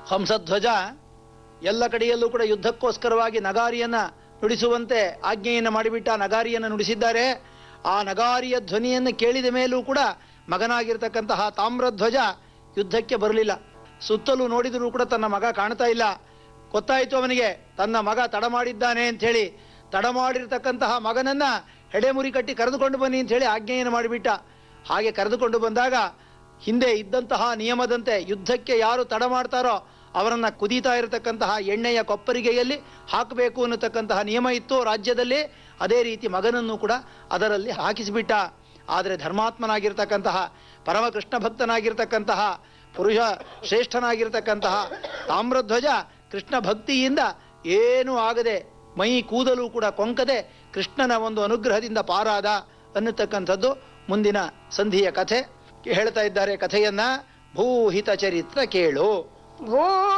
ಹಂಸಧ್ವಜ ಎಲ್ಲ ಕಡೆಯಲ್ಲೂ ಕೂಡ ಯುದ್ಧಕ್ಕೋಸ್ಕರವಾಗಿ ನಗಾರಿಯನ್ನ ನುಡಿಸುವಂತೆ ಆಜ್ಞೆಯನ್ನು ಮಾಡಿಬಿಟ್ಟ ನಗಾರಿಯನ್ನು ನುಡಿಸಿದ್ದಾರೆ ಆ ನಗಾರಿಯ ಧ್ವನಿಯನ್ನು ಕೇಳಿದ ಮೇಲೂ ಕೂಡ ಮಗನಾಗಿರ್ತಕ್ಕಂತಹ ತಾಮ್ರಧ್ವಜ ಯುದ್ಧಕ್ಕೆ ಬರಲಿಲ್ಲ ಸುತ್ತಲೂ ನೋಡಿದರೂ ಕೂಡ ತನ್ನ ಮಗ ಕಾಣ್ತಾ ಇಲ್ಲ ಗೊತ್ತಾಯಿತು ಅವನಿಗೆ ತನ್ನ ಮಗ ತಡ ಮಾಡಿದ್ದಾನೆ ಅಂಥೇಳಿ ತಡ ಮಾಡಿರ್ತಕ್ಕಂತಹ ಮಗನನ್ನ ಹೆಡೆಮುರಿ ಕಟ್ಟಿ ಕರೆದುಕೊಂಡು ಬನ್ನಿ ಅಂತ ಹೇಳಿ ಆಜ್ಞೆಯನ್ನು ಮಾಡಿಬಿಟ್ಟ ಹಾಗೆ ಕರೆದುಕೊಂಡು ಬಂದಾಗ ಹಿಂದೆ ಇದ್ದಂತಹ ನಿಯಮದಂತೆ ಯುದ್ಧಕ್ಕೆ ಯಾರು ತಡ ಮಾಡ್ತಾರೋ ಅವರನ್ನ ಕುದೀತಾ ಇರತಕ್ಕಂತಹ ಎಣ್ಣೆಯ ಕೊಪ್ಪರಿಗೆಯಲ್ಲಿ ಹಾಕಬೇಕು ಅನ್ನತಕ್ಕಂತಹ ನಿಯಮ ಇತ್ತು ರಾಜ್ಯದಲ್ಲಿ ಅದೇ ರೀತಿ ಮಗನನ್ನು ಕೂಡ ಅದರಲ್ಲಿ ಹಾಕಿಸಿಬಿಟ್ಟ ಆದರೆ ಧರ್ಮಾತ್ಮನಾಗಿರ್ತಕ್ಕಂತಹ ಪರಮ ಕೃಷ್ಣ ಭಕ್ತನಾಗಿರ್ತಕ್ಕಂತಹ ಪುರುಷ ಶ್ರೇಷ್ಠನಾಗಿರ್ತಕ್ಕಂತಹ ತಾಮ್ರಧ್ವಜ ಕೃಷ್ಣ ಭಕ್ತಿಯಿಂದ ಏನೂ ಆಗದೆ ಮೈ ಕೂದಲು ಕೂಡ ಕೊಂಕದೆ ಕೃಷ್ಣನ ಒಂದು ಅನುಗ್ರಹದಿಂದ ಪಾರಾದ ಅನ್ನತಕ್ಕಂಥದ್ದು ಮುಂದಿನ ಸಂಧಿಯ ಕಥೆ ಹೇಳ್ತಾ ಇದ್ದಾರೆ ಕಥೆಯನ್ನ ಭೂಹಿತ ಚರಿತ್ರ ಕೇಳು ಭೂ